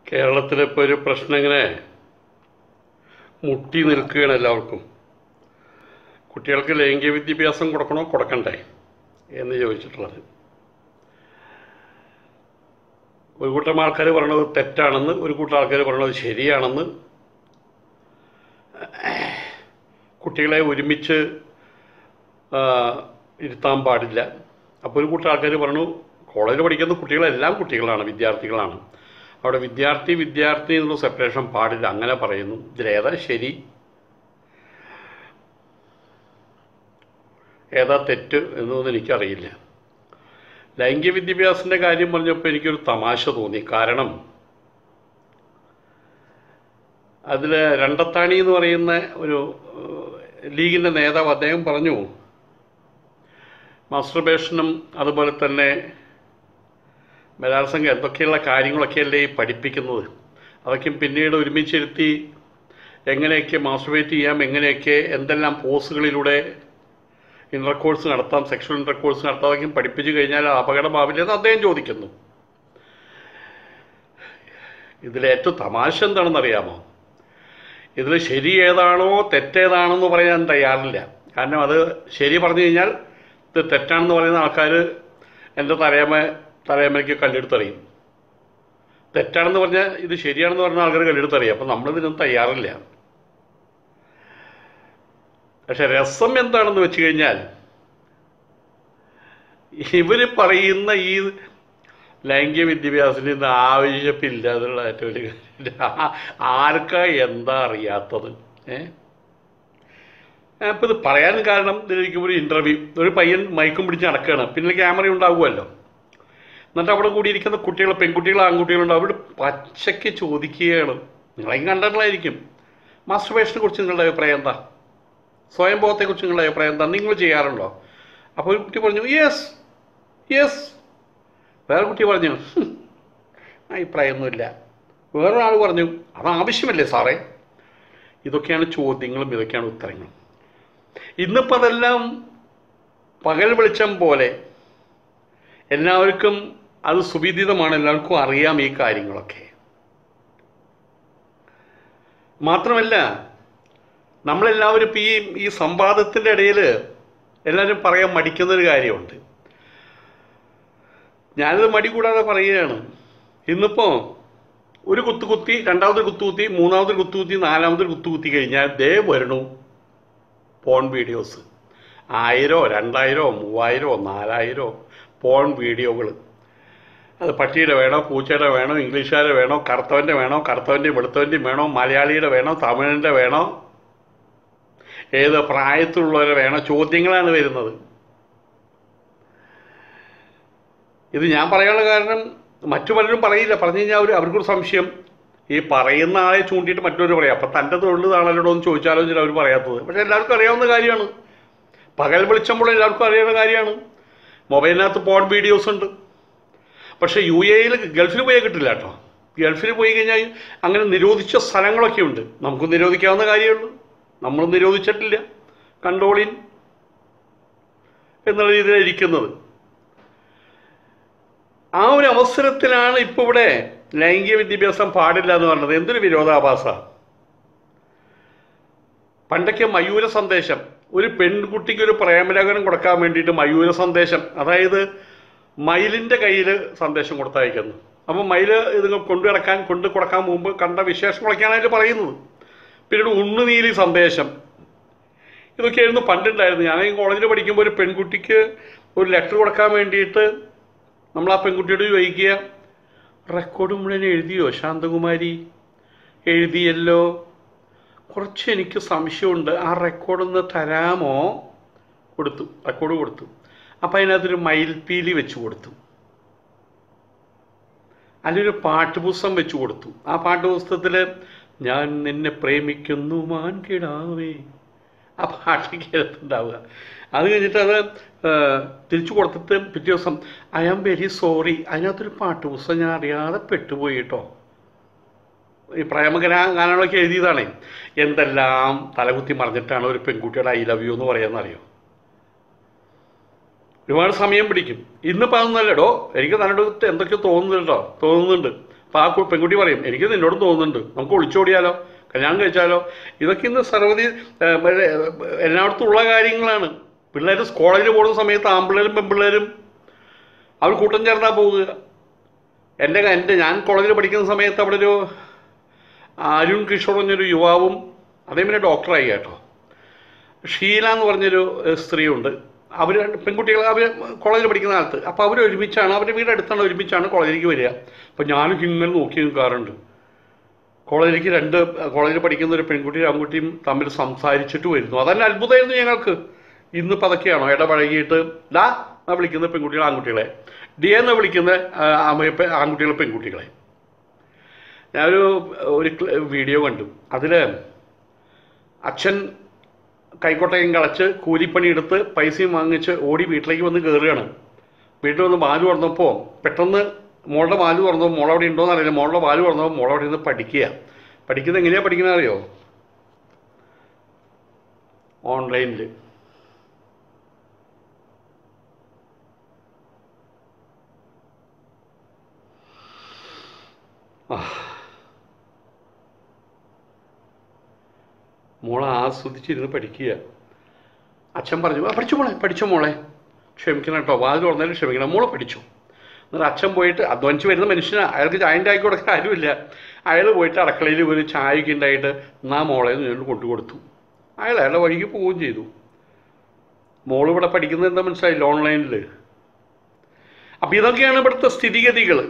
കേരളത്തിലെ ഇപ്പോൾ ഒരു പ്രശ്നം ഇങ്ങനെ മുട്ടി നിൽക്കുകയാണ് എല്ലാവർക്കും കുട്ടികൾക്ക് ലൈംഗിക വിദ്യാഭ്യാസം കൊടുക്കണോ കൊടുക്കണ്ടേ എന്ന് ചോദിച്ചിട്ടുള്ളത് ഒരു കൂട്ടം ആൾക്കാർ പറയണത് തെറ്റാണെന്ന് ഒരു കൂട്ടം ആൾക്കാർ പറയണത് ശരിയാണെന്ന് കുട്ടികളെ ഒരുമിച്ച് ആ, ഇരുത്താൻ പാടില്ല അപ്പോൾ ഒരു കൂട്ടം ആൾക്കാർ പറഞ്ഞു കോളേജിൽ പഠിക്കുന്ന കുട്ടികളെല്ലാം കുട്ടികളാണ് വിദ്യാർത്ഥികളാണ് അവിടെ വിദ്യാർത്ഥി വിദ്യാർത്ഥി എന്നുള്ള സെപ്പറേഷൻ പാടില്ല അങ്ങനെ പറയുന്നു ഇതിലേതാ ശരി ഏതാ തെറ്റ് എന്നൊന്നും എനിക്കറിയില്ല ലൈംഗിക വിദ്യാഭ്യാസത്തിൻ്റെ കാര്യം പറഞ്ഞപ്പോൾ എനിക്കൊരു തമാശ തോന്നി കാരണം അതിൽ രണ്ടത്താണി എന്ന് പറയുന്ന ഒരു ഏഹ്, ലീഗിൻ്റെ നേതാവ് അദ്ദേഹം പറഞ്ഞു മാസ്റ്റർബേഷനും അതുപോലെ തന്നെ ബലാത്സംഗം എന്തൊക്കെയുള്ള കാര്യങ്ങളൊക്കെയല്ലേ ഈ പഠിപ്പിക്കുന്നത് അതൊക്കെ പിന്നീട് ഒരുമിച്ചിരുത്തി എങ്ങനെയൊക്കെ മാസ്റ്റർബേറ്റ് ചെയ്യാം എങ്ങനെയൊക്കെ എന്തെല്ലാം പോസുകളിലൂടെ ഇൻ്റർകോഴ്സ് നടത്താം സെക്ഷൽ ഇൻ്റർകോഴ്സ് നടത്താം അതൊക്കെ പഠിപ്പിച്ചു കഴിഞ്ഞാൽ അപകടമാവില്ല എന്ന് അദ്ദേഹം ചോദിക്കുന്നു ഇതിലേറ്റവും തമാശ എന്താണെന്ന് അറിയാമോ ഇതിൽ ശരി ഏതാണോ തെറ്റേതാണെന്ന് പറയാൻ തയ്യാറില്ല കാരണം അത് ശരി പറഞ്ഞു കഴിഞ്ഞാൽ ഇത് തെറ്റാണെന്ന് പറയുന്ന ആൾക്കാർ എൻ്റെ തലയമ്മ തലയമ്മയ്ക്ക് കല്ലെടുത്തറിയും തെറ്റാണെന്ന് പറഞ്ഞാൽ ഇത് ശരിയാണെന്ന് പറഞ്ഞ ആൾക്കാർ കല്ലെടുത്തറിയും അപ്പം നമ്മളിതിനൊന്നും തയ്യാറില്ല പക്ഷെ രസം എന്താണെന്ന് വെച്ച് കഴിഞ്ഞാൽ ഇവർ പറയുന്ന ഈ ലൈംഗിക വിദ്യാഭ്യാസത്തിന് ഇന്ന് ആവശ്യമില്ല എന്നുള്ള ഏറ്റവും വലിയ കാര്യം ആ- ആർക്കാ എന്താ അറിയാത്തത് ഏ അപ്പോൾ ഇത് പറയാൻ കാരണം ഇതിലേക്ക് ഒരു ഇൻ്റർവ്യൂ ഒരു പയ്യൻ മൈക്കും പിടിച്ച് നടക്കുകയാണ് പിന്നെ ക്യാമറ ഉണ്ടാവുമല്ലോ എന്നിട്ട് അവിടെ കൂടിയിരിക്കുന്ന കുട്ടികൾ പെൺകുട്ടികൾ ആൺകുട്ടികളുണ്ടാവും അവിടെ പച്ചയ്ക്ക് ചോദിക്കുകയാണ് നിങ്ങളെയും കണ്ടിട്ടുള്ളതായിരിക്കും മാസ്റ്റർബേഷനെ കുറിച്ച് നിങ്ങളുടെ അഭിപ്രായം എന്താ സ്വയം ബോധത്തെക്കുറിച്ച് നിങ്ങളുടെ അഭിപ്രായം എന്താ നിങ്ങൾ ചെയ്യാറുണ്ടോ അപ്പോൾ ഒരു കുട്ടി പറഞ്ഞു യെസ് യെസ് വേറെ കുട്ടി പറഞ്ഞു "ഹും, അഭിപ്രായമൊന്നുമില്ല വേറൊരാൾ പറഞ്ഞു അത് ആവശ്യമല്ലേ സാറേ ഇതൊക്കെയാണ് ചോദ്യങ്ങളും ഇതൊക്കെയാണ് ഉത്തരങ്ങളും ഇന്നിപ്പോൾ അതെല്ലാം പകൽ വെളിച്ചം പോലെ എല്ലാവർക്കും അത് സുവിദിതമാണ് എല്ലാവർക്കും അറിയാം ഈ കാര്യങ്ങളൊക്കെ മാത്രമല്ല നമ്മളെല്ലാവരും ഇപ്പം ഈ ഈ സംവാദത്തിൻ്റെ ഇടയിൽ എല്ലാവരും പറയാൻ മടിക്കുന്നൊരു കാര്യമുണ്ട് ഞാനിത് മടി കൂടാതെ പറയുകയാണ് ഇന്നിപ്പോൾ ഒരു കുത്തു കുത്തി രണ്ടാമതൊരു കുത്തു കുത്തി മൂന്നാമതൊരു കുത്തു കുത്തി നാലാമതൊരു കുത്തു കുത്തി കഴിഞ്ഞാൽ ദേ വരണു പോൺ വീഡിയോസ് ആയിരോ രണ്ടായിരോ മൂവായിരോ നാലായിരോ പോൺ വീഡിയോകൾ അത് പട്ടിയുടെ വേണോ പൂച്ചയുടെ വേണോ ഇംഗ്ലീഷുകാരെ വേണോ കറുത്തവൻ്റെ വേണോ കറുത്തവൻ്റെയും വെളുത്തവൻ്റെയും വേണോ മലയാളിയുടെ വേണോ തമിഴിൻ്റെ വേണോ ഏത് പ്രായത്തിലുള്ളവരെ വേണോ ചോദ്യങ്ങളാണ് വരുന്നത് ഇത് ഞാൻ പറയാനുള്ള കാരണം മറ്റു പലരും പറയില്ല പറഞ്ഞു കഴിഞ്ഞാൽ അവർ അവർക്കൊരു സംശയം ഈ പറയുന്ന ആളെ ചൂണ്ടിയിട്ട് മറ്റൊരു പറയാം അപ്പം തൻ്റെ തൊഴിൽ താണല്ലോ എന്ന് ചോദിച്ചാലോ എന്ന് അവർ പറയാത്തത് പക്ഷേ എല്ലാവർക്കും അറിയാവുന്ന കാര്യമാണ് പകൽ വെളിച്ചമ്പോൾ എല്ലാവർക്കും അറിയാവുന്ന കാര്യമാണ് മൊബൈലിനകത്ത് പോൺ വീഡിയോസ് ഉണ്ട് പക്ഷേ യു എയിൽ ഗൾഫിൽ പോയാൽ കിട്ടില്ല കേട്ടോ ഗൾഫിൽ പോയി കഴിഞ്ഞാൽ അങ്ങനെ നിരോധിച്ച സ്ഥലങ്ങളൊക്കെ ഉണ്ട് നമുക്ക് നിരോധിക്കാവുന്ന കാര്യമുള്ളൂ നമ്മൾ നിരോധിച്ചിട്ടില്ല കൺട്രോളിൻ എന്നുള്ള രീതിയിലാണ് ഇരിക്കുന്നത് ആ ഒരു അവസരത്തിലാണ് ഇപ്പോൾ ഇവിടെ ലൈംഗിക വിദ്യാഭ്യാസം പാടില്ല എന്ന് പറഞ്ഞത് എന്തൊരു വിരോധാഭാസമാണ് പണ്ടൊക്കെ മയൂര സന്ദേശം ഒരു പെൺകുട്ടിക്ക് ഒരു പ്രേമലേഖനം കൊടുക്കാൻ വേണ്ടിയിട്ട് മയൂര സന്ദേശം അതായത് മയിലിൻ്റെ കയ്യിൽ സന്ദേശം കൊടുത്തയക്കുന്നു അപ്പോൾ മയിൽ ഇത് കൊണ്ടു കിടക്കാൻ കൊണ്ടു കൊടുക്കാൻ മുമ്പ് കണ്ട വിശേഷങ്ങളൊക്കെയാണ് അതിൽ പറയുന്നത് പിന്നീട് ഉണ്ണുനീലി സന്ദേശം ഇതൊക്കെയായിരുന്നു പണ്ടുണ്ടായിരുന്നു ഞാൻ ഈ കോളേജിൽ പഠിക്കുമ്പോൾ ഒരു പെൺകുട്ടിക്ക് ഒരു ലെറ്റർ കൊടുക്കാൻ വേണ്ടിയിട്ട് നമ്മൾ ആ പെൺകുട്ടിയോട് ചോദിക്കുക റെക്കോർഡ് മുഴുവൻ എഴുതിയോ ശാന്തകുമാരി എഴുതിയല്ലോ കുറച്ച് എനിക്ക് സംശയമുണ്ട് ആ റെക്കോർഡ് ഒന്ന് തരാമോ കൊടുത്തു റെക്കോർഡ് കൊടുത്തു അപ്പം അതിനകത്തൊരു മയിൽപ്പീലി വെച്ച് കൊടുത്തു അതിലൊരു പാട്ടുപുസ്തകം വെച്ച് കൊടുത്തു ആ പാട്ടുപുസ്തകത്തിൽ ഞാൻ നിന്നെ പ്രേമിക്കുന്നു മാൻകിടാവേ ആ പാട്ടൊക്കെ എടുത്തുണ്ടാവുക അത് കഴിഞ്ഞിട്ട് അത് ആ, തിരിച്ചു കൊടുത്തിട്ട് പിറ്റേ ദിവസം ഐ ആം വെരി സോറി അതിനകത്തൊരു പാട്ടുപുസ്തകം ഞാൻ അറിയാതെ പെട്ടുപോയി കേട്ടോ ഈ പ്രേമഗാന ഗാനങ്ങളൊക്കെ എഴുതിയതാണേ എന്തെല്ലാം തലകുത്തി മറിഞ്ഞിട്ടാണ് ഒരു പെൺകുട്ടിയുടെ ഐ ലവ് യു എന്ന് പറയാമെന്നറിയോ ഒരുപാട് സമയം പിടിക്കും ഇന്നിപ്പോൾ അതൊന്നല്ലടോ എനിക്ക് തന്നോട് എന്തൊക്കെയോ തോന്നുന്നുണ്ടോ തോന്നുന്നുണ്ട് അപ്പോൾ ആ കു- പെൺകുട്ടി പറയും എനിക്ക് നിന്നോടും തോന്നുന്നുണ്ട് നമുക്ക് ഒളിച്ചോടിയാലോ കല്യാണം കഴിച്ചാലോ ഇതൊക്കെ ഇന്ന് സർവ്വതി ഏഹ്, മറ്റേ, ഏഹ്, എല്ലായിടത്തും ഉള്ള കാര്യങ്ങളാണ് പിള്ളേർ കോളേജിൽ പോകുന്ന സമയത്ത് ആൺപിള്ളേരും പെൺപിള്ളേരും അവർ കൂട്ടം ചേർന്നാ പോവുക എൻ്റെ എൻ്റെ ഞാൻ കോളേജിൽ പഠിക്കുന്ന സമയത്ത് അവിടെ ഒരു അരുൺ കിഷോർ എന്നൊരു യുവാവും അതേ പിന്നെ ഡോക്ടറായി കേട്ടോ ഷീല എന്ന് പറഞ്ഞൊരു ഏഹ്, സ്ത്രീയുണ്ട് അവർ പെൺകുട്ടികൾ അവർ കോളേജിൽ പഠിക്കുന്ന കാലത്ത് അപ്പോൾ അവർ ഒരുമിച്ചാണ് അവരുടെ വീട് അടുത്താണ് ഒരുമിച്ചാണ് കോളേജിലേക്ക് വരിക അപ്പോൾ ഞാനും ഇങ്ങനെ നോക്കി നിൽക്കാറുണ്ട് കോളേജിലേക്ക് രണ്ട് കോളേജിൽ പഠിക്കുന്ന ഒരു പെൺകുട്ടിയും ആൺകുട്ടിയും തമ്മിൽ സംസാരിച്ചിട്ട് വരുന്നു അതന്നെ അത്ഭുതമായിരുന്നു ഞങ്ങൾക്ക് ഇന്ന് പതൊക്കെയാണോ ഇടപഴകിയിട്ട് ഡാ എന്നാ വിളിക്കുന്ന പെൺകുട്ടികളെ ആൺകുട്ടികളെ ഡി എന്ന് വിളിക്കുന്ന ആ, ആമ- പെ- ആൺകുട്ടികളെ പെൺകുട്ടികളെ ഞാനൊരു ഒരു ക്ല- വീഡിയോ കണ്ടു അതിൽ അച്ഛൻ കൈക്കോട്ടയും കളച്ച് കൂലിപ്പണി എടുത്ത് പൈസയും വാങ്ങിച്ച് ഓടി വീട്ടിലേക്ക് വന്ന് കയറുകയാണ് വീട്ടിൽ വന്ന് ബാല് തുറന്നപ്പോൾ പെട്ടെന്ന് മോളുടെ ബാല് തുറന്നപ്പോൾ മോൾ അവിടെ ഉണ്ടോയെന്ന് അറിയില്ല മോളുടെ ബാല് തുറന്നപ്പോൾ മോൾ അവിടെ ഇരുന്ന് പഠിക്കുക പഠിക്കുന്നത് എങ്ങനെയാണ് പഠിക്കുന്നത് അറിയോ ഓൺലൈനിൽ മോളെ ആസ്വദിച്ചിരുന്ന് പഠിക്കുക അച്ഛൻ പറഞ്ഞു ആ പഠിച്ചു മോളെ പഠിച്ചു മോളെ ക്ഷമിക്കണം കേട്ടോ വാതിൽ തുറന്നാലും ക്ഷമിക്കണം മോളെ പഠിച്ചു എന്നിട്ട് അച്ഛൻ പോയിട്ട് അധ്വാനിച്ച് വരുന്ന മനുഷ്യനാണ് അയാൾക്ക് ചായൻ്റെ ആക്കി കൊടുക്കാൻ ആരുമില്ല അയാൾ പോയിട്ട് അടുക്കളയിൽ ഒരു ചായയൊക്കെ ഉണ്ടായിട്ട് എന്നാ മോളെ എന്ന് ഞാൻ കൊണ്ടു കൊടുത്തു അയാൾ അയാളുടെ വഴിക്ക് പോവുകയും ചെയ്തു മോള് ഇവിടെ പഠിക്കുന്നത് എന്താ മനസ്സിലായില്ല ഓൺലൈനിൽ അപ്പം ഇതൊക്കെയാണ് ഇവിടുത്തെ സ്ഥിതിഗതികൾ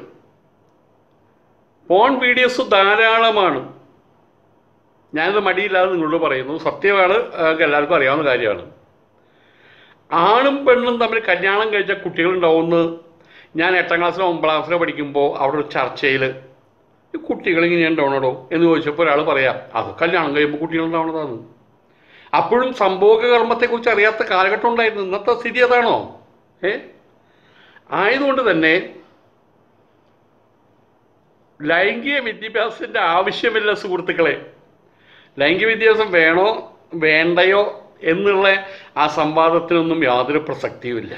ഫോൺ വീഡിയോസ് ധാരാളമാണ് ഞാനിത് മടിയില്ലാതെ നിങ്ങളോട് പറയുന്നു സത്യമാണ് ആൾക്ക് എല്ലാവർക്കും അറിയാവുന്ന കാര്യമാണ് ആണും പെണ്ണും തമ്മിൽ കല്യാണം കഴിച്ച കുട്ടികളുണ്ടാവുമെന്ന് ഞാൻ എട്ടാം ക്ലാസ്സിലോ ഒമ്പതാം ക്ലാസ്സിലോ പഠിക്കുമ്പോൾ അവിടെ ഒരു ചർച്ചയിൽ ഈ കുട്ടികൾ ഇങ്ങനെ ഉണ്ടാവണോ എന്ന് ചോദിച്ചപ്പോൾ ഒരാൾ പറയാം അത് കല്യാണം കഴിയുമ്പോൾ കുട്ടികൾ ഉണ്ടാവണതാണ് അപ്പോഴും സംഭോഗ കർമ്മത്തെക്കുറിച്ച് അറിയാത്ത കാലഘട്ടം ഉണ്ടായിരുന്നു ഇന്നത്തെ സ്ഥിതി അതാണോ ഏ ആയതുകൊണ്ട് തന്നെ ലൈംഗിക വിദ്യാഭ്യാസത്തിൻ്റെ ആവശ്യമില്ല സുഹൃത്തുക്കളെ ലൈംഗിക വിദ്യാഭ്യാസം വേണോ വേണ്ടയോ എന്നുള്ള ആ സംവാദത്തിനൊന്നും യാതൊരു പ്രസക്തിയുമില്ല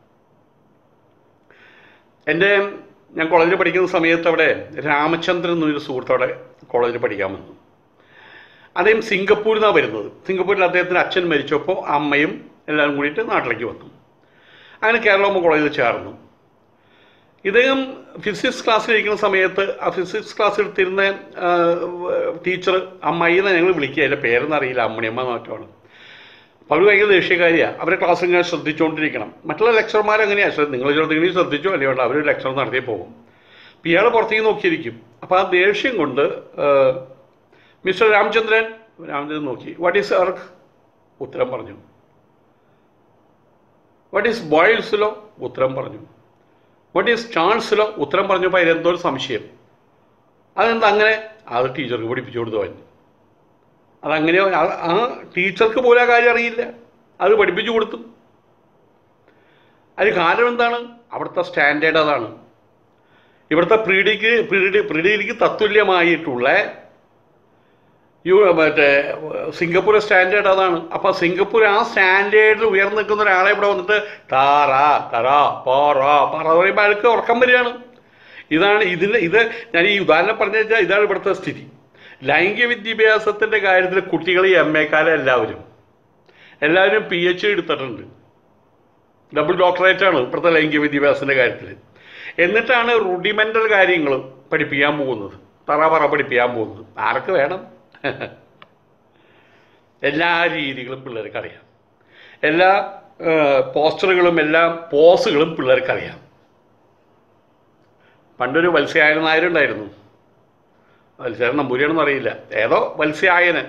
എൻ്റെ ഞാൻ കോളേജിൽ പഠിക്കുന്ന സമയത്ത് അവിടെ രാമചന്ദ്രൻ എന്നൊരു സുഹൃത്ത് അവിടെ കോളേജിൽ പഠിക്കാൻ വന്നു അദ്ദേഹം സിംഗപ്പൂരിൽ നിന്നാണ് വരുന്നത് സിംഗപ്പൂരിൽ അദ്ദേഹത്തിൻ്റെ അച്ഛൻ മരിച്ചപ്പോൾ അമ്മയും എല്ലാവരും കൂടിയിട്ട് നാട്ടിലേക്ക് വന്നു അങ്ങനെ കേരളമ്മ കോളേജിൽ ചേർന്നു ഇദ്ദേഹം ഫിസിക്സ് ക്ലാസ്സിലിരിക്കുന്ന സമയത്ത് ആ ഫിസിക്സ് ക്ലാസ് എടുത്തിരുന്ന ടീച്ചർ അമ്മയിന്ന് ഞങ്ങൾ വിളിക്കുക അതിൻ്റെ പേരൊന്നും അറിയില്ല അമ്മണിയമ്മ മാറ്റമാണ് അപ്പോൾ അവർ ഭയങ്കര ദേഷ്യക്കാരിയാണ് അവരെ ക്ലാസ് ഇങ്ങനെ ശ്രദ്ധിച്ചുകൊണ്ടിരിക്കണം മറ്റുള്ള ലെക്ചർമാർ എങ്ങനെയാണ് ശ്രദ്ധ നിങ്ങൾ ശ്രദ്ധിക്കണമെങ്കിൽ ശ്രദ്ധിച്ചോ അല്ലെങ്കിൽ വേണ്ട അവർ ലെക്ചർ നടത്തിയേ പോകും അപ്പോൾ ഇയാൾ പുറത്തേക്ക് നോക്കിയിരിക്കും അപ്പോൾ ആ ദേഷ്യം കൊണ്ട് മിസ്റ്റർ രാമചന്ദ്രൻ രാമചന്ദ്രൻ നോക്കി വാട്ട് ഈസ് അർക്ക് ഉത്തരം പറഞ്ഞു വാട്ട് ഈസ് ബോയ്സ് ലോ ഉത്തരം പറഞ്ഞു വാട്ട് ഈസ് ചാൾസ് ലോ ഉത്തരം പറഞ്ഞപ്പോൾ അതിലെന്തോ ഒരു സംശയം അതെന്താ അങ്ങനെ അത് ടീച്ചർക്ക് പഠിപ്പിച്ചു കൊടുത്തു അവൻ അതങ്ങനെ ആ- ആ ടീച്ചർക്ക് പോലും ആ കാര്യം അറിയില്ല അത് പഠിപ്പിച്ചു കൊടുത്തു അതിന് കാരണം എന്താണ് അവിടുത്തെ സ്റ്റാൻഡേർഡ് അതാണ് ഇവിടുത്തെ പ്രീഡിക്ക് പ്രീഡി പ്രീഡിക്ക് തത്തുല്യമായിട്ടുള്ള യു മറ്റേ സിംഗപ്പൂർ സ്റ്റാൻഡേർഡ് അതാണ് അപ്പോൾ സിംഗപ്പൂർ ആ സ്റ്റാൻഡേർഡിൽ ഉയർന്നു നിൽക്കുന്ന ഒരാളെ ഇവിടെ വന്നിട്ട് താറാ തറാ പോറാ പറ എന്ന് പറയുമ്പോൾ അയാൾക്ക് ഉറക്കം വരികയാണ് ഇതാണ് ഇതിന് ഇത് ഞാൻ ഈ ഉദാഹരണം പറഞ്ഞു വെച്ചാൽ ഇതാണ് ഇവിടുത്തെ സ്ഥിതി ലൈംഗിക വിദ്യാഭ്യാസത്തിൻ്റെ കാര്യത്തിൽ കുട്ടികൾ ഈ എം എക്കാരെ എല്ലാവരും എല്ലാവരും പി എച്ച് ഡി എടുത്തിട്ടുണ്ട് ഡബിൾ ഡോക്ടറേറ്റ് ആണ് ഇപ്പോഴത്തെ ലൈംഗിക വിദ്യാഭ്യാസത്തിൻ്റെ കാര്യത്തിൽ എന്നിട്ടാണ് റുഡിമെൻ്റൽ കാര്യങ്ങൾ പഠിപ്പിക്കാൻ പോകുന്നത് തറ പറ പഠിപ്പിക്കാൻ പോകുന്നത് ആർക്ക് വേണം എല്ലാ രീതികളും പിള്ളേർക്ക് അറിയാം എല്ലാ പോസ്റ്ററുകളും എല്ലാ പോസുകളും പിള്ളേർക്ക് അറിയാം പണ്ടൊരു വത്സ്യായന നായരുണ്ടായിരുന്നു വത്സ്യായൻ നമ്പൂരിയാണെന്ന് അറിയില്ല ഏതോ വത്സ്യായനൻ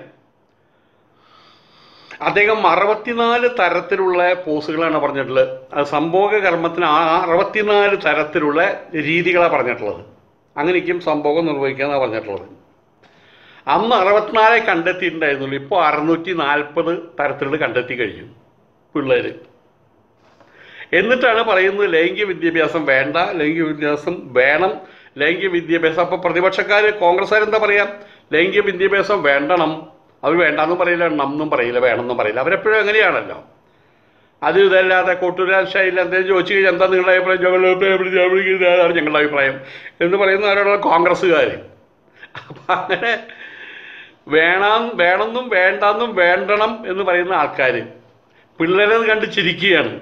അദ്ദേഹം അറുപത്തിനാല് തരത്തിലുള്ള പോസുകളാണ് പറഞ്ഞിട്ടുള്ളത് അത് സംഭോഗ കർമ്മത്തിന് ആ അറുപത്തിനാല് തരത്തിലുള്ള രീതികളാണ് പറഞ്ഞിട്ടുള്ളത് അങ്ങനെയൊക്കെയും സംഭോഗം നിർവഹിക്കാന്നാണ് പറഞ്ഞിട്ടുള്ളത് അന്ന് അറുപത്തിനാലെ കണ്ടെത്തിയിട്ടുണ്ടായിരുന്നുള്ളൂ ഇപ്പോൾ അറുന്നൂറ്റി നാൽപ്പത് തരത്തിലുള്ള കണ്ടെത്തി കഴിഞ്ഞു പിള്ളേർ എന്നിട്ടാണ് പറയുന്നത് ലൈംഗിക വിദ്യാഭ്യാസം വേണ്ട ലൈംഗിക വിദ്യാഭ്യാസം വേണം ലൈംഗിക വിദ്യാഭ്യാസം അപ്പോൾ പ്രതിപക്ഷക്കാർ കോൺഗ്രസ്സുകാർ എന്താ പറയുക ലൈംഗിക വിദ്യാഭ്യാസം വേണ്ടണം അവർ വേണ്ടെന്നും പറയില്ല എണ്ണമെന്നും പറയില്ല വേണമെന്നും പറയില്ല അവരെപ്പോഴും എങ്ങനെയാണല്ലോ അത് ഇതല്ലാതെ കൊട്ടൂരാൻ സ്റ്റൈലിൽ എന്തെങ്കിലും ചോദിച്ചു കഴിഞ്ഞാൽ എന്താ നിങ്ങളുടെ അഭിപ്രായം ഞങ്ങളുടെ അഭിപ്രായം ഞാൻ വിളിക്കുന്നതാണ് ഞങ്ങളുടെ അഭിപ്രായം എന്ന് പറയുന്നവരാണ് കോൺഗ്രസ്സുകാർ അപ്പം അങ്ങനെ വേണം വേണമെന്നും വേണ്ടെന്നും വേണ്ടണം എന്ന് പറയുന്ന ആൾക്കാർ പിള്ളേരെ കണ്ട് ചിരിക്കുകയാണ്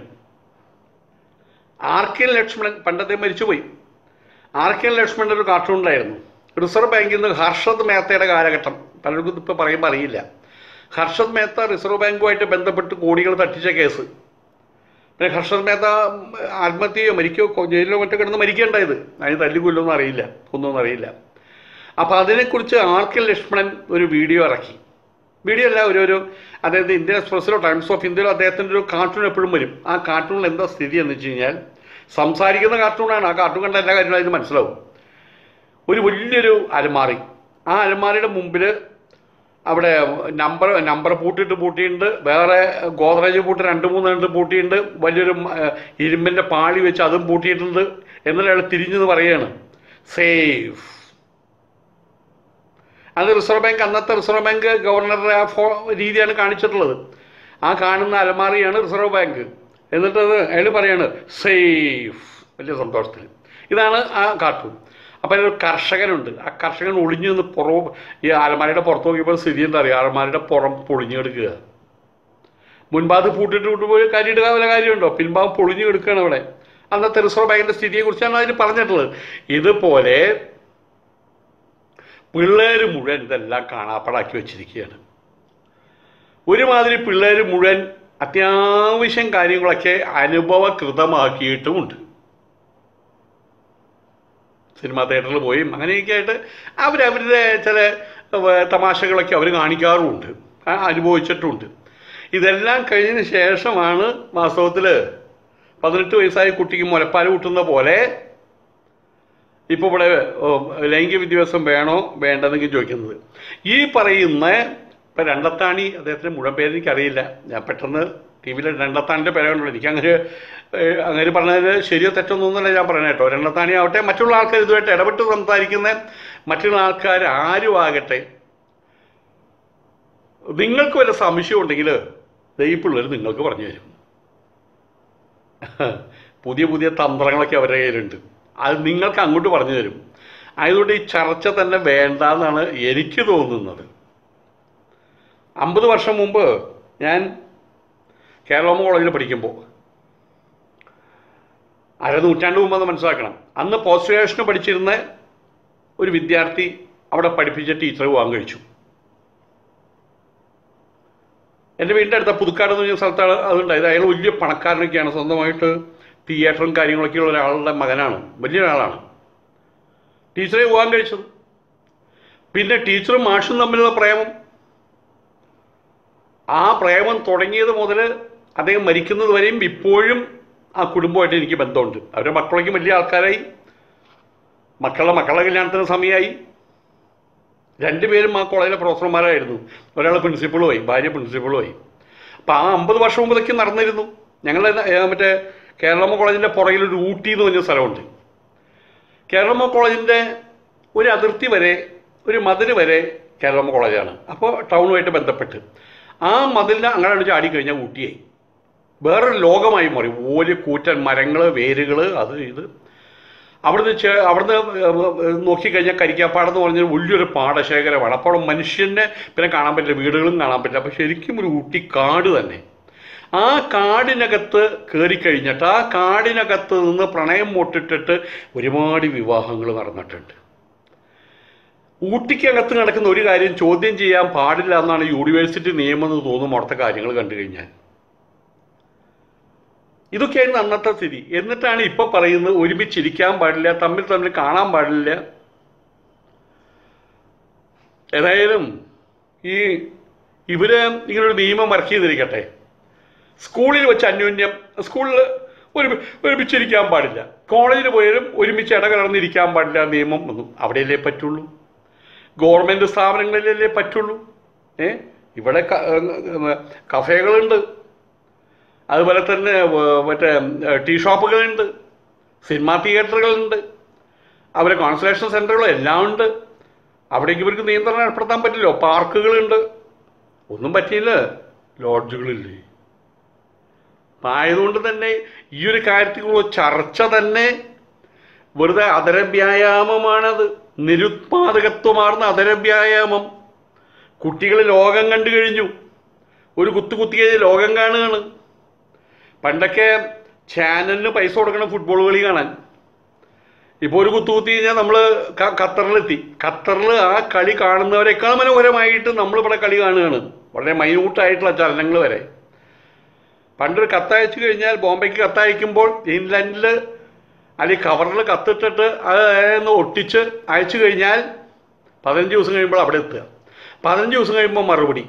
ആർ കെ ലക്ഷ്മണൻ പണ്ടത്തെ മരിച്ചുപോയി ആർ കെ ലക്ഷ്മണൻ ഒരു കാർട്ടൂൺ ഉണ്ടായിരുന്നു റിസർവ് ബാങ്കിൽ നിന്ന് ഹർഷദ് മേത്തയുടെ കാലഘട്ടം പലർക്കും ഇപ്പോൾ പറയുമ്പോൾ അറിയില്ല ഹർഷദ് മേത്ത റിസർവ് ബാങ്കുമായിട്ട് ബന്ധപ്പെട്ട് കോടികൾ തട്ടിച്ച കേസ് പിന്നെ ഹർഷദ് മേത്ത ആത്മഹത്യയോ മരിക്കോ കൊ- ജയിലിലോ മറ്റോ കിടന്ന് മരിക്കേണ്ടായത് അതിന് തല്ലിക്കൊല്ലൊന്നും അറിയില്ല ഒന്നും അറിയില്ല അപ്പോൾ അതിനെക്കുറിച്ച് ആർ കെ ലക്ഷ്മണൻ ഒരു വീഡിയോ ഇറക്കി വീഡിയോ അല്ല ഒരു ഒരു അതായത് ഇന്ത്യൻ എക്സ്പ്രസ്സിലോ ടൈംസ് ഓഫ് ഇന്ത്യയിലോ അദ്ദേഹത്തിൻ്റെ ഒരു കാർട്ടൂൺ എപ്പോഴും വരും ആ കാർട്ടൂണിൽ എന്താ സ്ഥിതി എന്ന് വെച്ച് കഴിഞ്ഞാൽ സംസാരിക്കുന്ന കാർട്ടൂണാണ് ആ കാർട്ടൂൺ കണ്ട എല്ലാ കാര്യങ്ങളും അതിന് മനസ്സിലാവും ഒരു വലിയൊരു അലമാറി ആ അലമാരിയുടെ മുമ്പിൽ അവിടെ നമ്പർ നമ്പർ പൂട്ടിയിട്ട് പൂട്ടിയിട്ടുണ്ട് വേറെ ഗോദ്രേജ് പൂട്ട് രണ്ട് മൂന്ന് രണ്ട് പൂട്ടിയിട്ടുണ്ട് വലിയൊരു മ- ഏഹ് ഇരുമ്പിൻ്റെ പാളി വെച്ച് അതും പൂട്ടിയിട്ടുണ്ട് എന്നിട്ട് അയാൾ തിരിഞ്ഞെന്ന് പറയുകയാണ് സേഫ് അത് റിസർവ് ബാങ്ക് അന്നത്തെ റിസർവ് ബാങ്ക് ഗവർണറുടെ ആ ഫോ രീതിയാണ് കാണിച്ചിട്ടുള്ളത് ആ കാണുന്ന അലമാറിയാണ് റിസർവ് ബാങ്ക് എന്നിട്ട് അത് അയാൾ പറയാണ് സേഫ് വലിയ സന്തോഷത്തിൽ ഇതാണ് ആ കാർട്ടൂൺ അപ്പോൾ അതിലൊരു കർഷകനുണ്ട് ആ കർഷകൻ ഒളിഞ്ഞു നിന്ന് പുറവും ഈ അലമാരയുടെ പുറത്ത് നോക്കിയപ്പോൾ സ്ഥിതി എന്താ അറിയുക അലമാരയുടെ പുറം പൊളിഞ്ഞെടുക്കുക മുൻഭാഗത്ത് പൂട്ടിട്ട് വിട്ടുപോയി കരിയിടുക വല്ല കാര്യമുണ്ടോ പിൻഭാഗം പൊളിഞ്ഞു കിടക്കുകയാണ് അവിടെ അന്നത്തെ റിസർവ് ബാങ്കിൻ്റെ സ്ഥിതിയെക്കുറിച്ചാണ് അതിൽ പറഞ്ഞിട്ടുള്ളത് ഇതുപോലെ പിള്ളേർ മുഴുവൻ ഇതെല്ലാം കാണാപ്പാടാക്കി വെച്ചിരിക്കുകയാണ് ഒരുമാതിരി പിള്ളേർ മുഴുവൻ അത്യാവശ്യം കാര്യങ്ങളൊക്കെ അനുഭവകൃതമാക്കിയിട്ടുമുണ്ട് സിനിമാ തിയേറ്ററിൽ പോയി അങ്ങനെയൊക്കെ ആയിട്ട് അവരവരുടെ ചില ഏർ, തമാശകളൊക്കെ അവർ കാണിക്കാറുമുണ്ട് ആ, അനുഭവിച്ചിട്ടുമുണ്ട് ഇതെല്ലാം കഴിഞ്ഞതിന് ശേഷമാണ് വാസ്തവത്തിൽ പതിനെട്ട് വയസ്സായ കുട്ടിക്ക് മുലപ്പാൽ കൂട്ടുന്ന പോലെ ഇപ്പോൾ ഇവിടെ ഓ, ലൈംഗിക വിദ്യാഭ്യാസം വേണോ വേണ്ടെന്നൊക്കെ ചോദിക്കുന്നത് ഈ പറയുന്ന ഇപ്പം രണ്ടത്താണി അദ്ദേഹത്തിൻ്റെ മുഴുവൻ പേര് എനിക്കറിയില്ല ഞാൻ പെട്ടെന്ന് ടി വിയിൽ രണ്ടത്താണിൻ്റെ പേരാണല്ലോ എനിക്ക് അങ്ങനെ ഏഹ്, അങ്ങനെ പറഞ്ഞത് ശരിയോ തെറ്റൊന്നൊന്നുമല്ല ഞാൻ പറയണേ കേട്ടോ രണ്ടത്താണി ആവട്ടെ മറ്റുള്ള ആൾക്കാർ ഇതുമായിട്ട് ഇടപെട്ട് സംസാരിക്കുന്ന മറ്റുള്ള ആൾക്കാർ ആരും ആകട്ടെ നിങ്ങൾക്ക് വല്ല സംശയം ഉണ്ടെങ്കിൽ ദേ ഈ പിള്ളേർ നിങ്ങൾക്ക് പറഞ്ഞു തരും പുതിയ പുതിയ തന്ത്രങ്ങളൊക്കെ അവരുടെ കയ്യിലുണ്ട് അത് നിങ്ങൾക്ക് അങ്ങോട്ട് പറഞ്ഞു തരും ആയതുകൊണ്ട് ഈ ചർച്ച തന്നെ വേണ്ട എന്നാണ് എനിക്ക് തോന്നുന്നത് അമ്പത് വർഷം മുമ്പ് ഞാൻ കേരളോമ കോളേജിൽ പഠിക്കുമ്പോൾ അര നൂറ്റാണ്ട് മുമ്പെന്ന് മനസ്സിലാക്കണം അന്ന് പോസ്റ്റ് ഗ്രാജുവേഷന് പഠിച്ചിരുന്ന ഒരു വിദ്യാർത്ഥി അവിടെ പഠിപ്പിച്ച ടീച്ചർ വിവാഹം കഴിച്ചു എൻ്റെ വീടിൻ്റെ അടുത്ത പുതുക്കാട് എന്ന് പറഞ്ഞ സ്ഥലത്താണ് അതുണ്ടായത് അയാൾ വലിയ പണക്കാരനൊക്കെയാണ് സ്വന്തമായിട്ട് തിയേറ്ററും കാര്യങ്ങളൊക്കെ ഉള്ള ഒരാളുടെ മകനാണ് വലിയൊരാളാണ് ടീച്ചറെ വിവാഹം കഴിച്ചത് പിന്നെ ടീച്ചറും മാഷും തമ്മിലുള്ള പ്രേമം ആ പ്രേമം തുടങ്ങിയത് മുതൽ അദ്ദേഹം മരിക്കുന്നത് വരെയും ഇപ്പോഴും ആ കുടുംബമായിട്ട് എനിക്ക് ബന്ധമുണ്ട് അവരുടെ മക്കളൊക്കെ വലിയ ആൾക്കാരായി മക്കളുടെ മക്കളുടെ കല്യാണത്തിന് സമയമായി രണ്ടുപേരും ആ കോളേജിലെ പ്രൊഫസർമാരായിരുന്നു ഒരാൾ പ്രിൻസിപ്പളുമായി ഭാര്യ പ്രിൻസിപ്പളുമായി അപ്പോൾ ആ അമ്പത് വർഷം മുമ്പ് ഇതൊക്കെ നടന്നിരുന്നു ഞങ്ങളുടെ ഏ, മറ്റേ കേരളമ കോളേജിൻ്റെ പുറകിൽ ഒരു ഊട്ടി എന്ന് പറഞ്ഞ സ്ഥലമുണ്ട് കേരളമ കോളേജിൻ്റെ ഒരു അതിർത്തി വരെ ഒരു മതിൽ വരെ കേരളമ കോളേജാണ് അപ്പോൾ ടൗണുമായിട്ട് ബന്ധപ്പെട്ട് ആ മതിലിന് അങ്ങനെ ചാടിക്കഴിഞ്ഞാൽ ഊട്ടിയായി വേറൊരു ലോകമായി മാറി വലിയ കൂറ്റൻ മരങ്ങൾ വേരുകൾ അത് ഇത് അവിടുന്ന് ചെ അവിടുന്ന് നോക്കിക്കഴിഞ്ഞാൽ കരിക്കാപ്പാടെന്ന് പറഞ്ഞാൽ വലിയൊരു പാടശേഖരമാണ് അപ്പോൾ അവിടെ മനുഷ്യനെ പിന്നെ കാണാൻ പറ്റില്ല വീടുകളും കാണാൻ പറ്റില്ല അപ്പോൾ ശരിക്കും ഒരു ഊട്ടി കാട് തന്നെ ആ കാടിനകത്ത് കയറിക്കഴിഞ്ഞിട്ട് ആ കാടിനകത്ത് നിന്ന് പ്രണയം മുട്ടിട്ടിട്ട് ഒരുപാട് വിവാഹങ്ങൾ നടന്നിട്ടുണ്ട് ഊട്ടിക്കകത്ത് നടക്കുന്ന ഒരു കാര്യം ചോദ്യം ചെയ്യാൻ പാടില്ല എന്നാണ് യൂണിവേഴ്സിറ്റി നിയമം എന്ന് തോന്നും അവിടുത്തെ കാര്യങ്ങൾ കണ്ടു കഴിഞ്ഞാൽ ഇതൊക്കെയായിരുന്നു അന്നത്തെ സ്ഥിതി എന്നിട്ടാണ് ഇപ്പൊ പറയുന്നത് ഒരുമിച്ചിരിക്കാൻ പാടില്ല തമ്മിൽ തമ്മിൽ കാണാൻ പാടില്ല ഏതായാലും ഈ ഇവര് ഇങ്ങനൊരു നിയമം വർക്ക് ചെയ്തിരിക്കട്ടെ സ്കൂളിൽ വെച്ച് അന്യോന്യം സ്കൂളിൽ ഒരു ഒരുമിച്ചിരിക്കാൻ പാടില്ല കോളേജിൽ പോയാലും ഒരുമിച്ച് ഇടകലർന്നിരിക്കാൻ പാടില്ല നിയമം ഒന്നും അവിടെയല്ലേ പറ്റുള്ളൂ ഗവൺമെൻറ് സ്ഥാപനങ്ങളിലല്ലേ പറ്റുള്ളൂ ഏ ഇവിടെ ക- ഏ, കഫേകളുണ്ട് അതുപോലെ തന്നെ വ- മറ്റേ ടീ ഷോപ്പുകളുണ്ട് സിനിമാ തിയേറ്ററുകളുണ്ട് അവരെ കോൺസലേഷൻ സെൻ്ററുകളും എല്ലാം ഉണ്ട് അവിടേക്ക് ഇവർക്ക് നിയന്ത്രണം ഏർപ്പെടുത്താൻ പറ്റില്ലോ പാർക്കുകളുണ്ട് ഒന്നും പറ്റിയില്ല ലോഡ്ജുകളില്ലേ അപ്പം ആയതുകൊണ്ട് തന്നെ ഈ ഒരു കാര്യത്തിലുള്ള ചർച്ച തന്നെ വെറുതെ അതരവ്യായാമമാണത് നിരുത്പാദകത്വമാർന്ന അതരവ്യായാമം കുട്ടികൾ ലോകം കണ്ടു കഴിഞ്ഞു ഒരു കുത്തു കുത്തി കഴിഞ്ഞ് ലോകം കാണുകയാണ് പണ്ടൊക്കെ ചാനലിന് പൈസ കൊടുക്കണം ഫുട്ബോൾ കളി കാണാൻ ഇപ്പോൾ ഒരു കുത്തു കുത്തി കഴിഞ്ഞാൽ നമ്മൾ ഖത്തറിലെത്തി ഖത്തറിൽ ആ കളി കാണുന്നവരെക്കാൾ മനോഹരമായിട്ട് നമ്മളിവിടെ കളി കാണുകയാണ് വളരെ മൈന്യൂട്ടായിട്ടുള്ള ചലനങ്ങൾ വരെ പണ്ടൊരു കത്തയച്ചു കഴിഞ്ഞാൽ ബോംബെക്ക് കത്തയക്കുമ്പോൾ ഇംഗ്ലണ്ടിൽ അല്ലെങ്കിൽ കവറിൽ കത്തിട്ടിട്ട് അത് ഒന്ന് ഒട്ടിച്ച് അയച്ചു കഴിഞ്ഞാൽ പതിനഞ്ച് ദിവസം കഴിയുമ്പോൾ അവിടെ എത്തുക പതിനഞ്ച് ദിവസം കഴിയുമ്പോൾ മറുപടി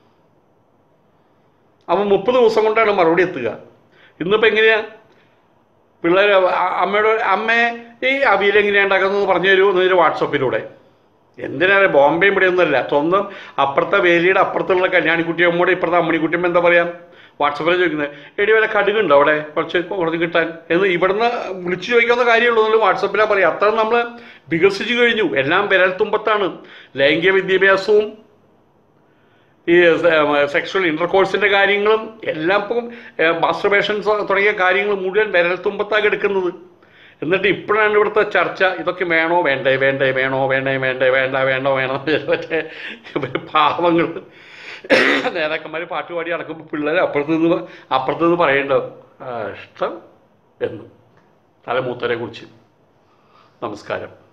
അപ്പം മുപ്പത് ദിവസം കൊണ്ടാണ് മറുപടി എത്തുക ഇന്നിപ്പോൾ എങ്ങനെയാ പിള്ളേർ അമ്മയോട് അമ്മേ ഈ അവിയൽ എങ്ങനെയാണ് ഉണ്ടാക്കുന്നത് പറഞ്ഞു തരൂ എന്നൊരു വാട്സപ്പിലൂടെ എന്തിനാണ് ബോംബെ ഇവിടെ ഒന്നുമല്ല സ്വന്തം അപ്പുറത്തെ വേലിയുടെ അപ്പുറത്തുള്ള കല്യാണിക്കുട്ടിയമ്മോട് ഇപ്പുറത്തെ അമ്മണിക്കുട്ടിയമ്മ എന്താ പറയാ വാട്സപ്പിൽ ചോദിക്കുന്നത് എടി വല്ല കടുകുണ്ടോ അവിടെ കുറച്ച് കുറച്ച് കിട്ടാൻ എന്ന് ഇവിടുന്ന് വിളിച്ചു ചോദിക്കാവുന്ന കാര്യമുള്ളൂ എന്നാലും വാട്സപ്പിലാണ് പറയാം അത്ര നമ്മൾ വികസിച്ചു കഴിഞ്ഞു എല്ലാം വിരൽത്തുമ്പത്താണ് ലൈംഗിക വിദ്യാഭ്യാസവും ഈ സെക്ഷൽ ഇൻ്റർകോഴ്സിൻ്റെ കാര്യങ്ങളും എല്ലാം ഇപ്പം മാസ്റ്റർബേഷൻസ് തുടങ്ങിയ കാര്യങ്ങൾ മുഴുവൻ വിരൽത്തുമ്പത്താണ് എടുക്കുന്നത് എന്നിട്ട് ഇപ്പോഴാണ് ഇവിടുത്തെ ചർച്ച ഇതൊക്കെ വേണോ വേണ്ടേ വേണ്ടേ വേണോ വേണ്ടേ വേണ്ടേ വേണ്ട വേണ്ടോ വേണോ മറ്റേ ഇവര് പാവങ്ങൾ നേതാക്കന്മാർ പാട്ടുപാടി നടക്കുമ്പോൾ പിള്ളേർ അപ്പുറത്ത് നിന്ന് അപ്പുറത്ത് നിന്ന് പറയേണ്ടത് ഇഷ്ടം എന്ന് തലമൂത്തരെ കുറിച്ച് നമസ്കാരം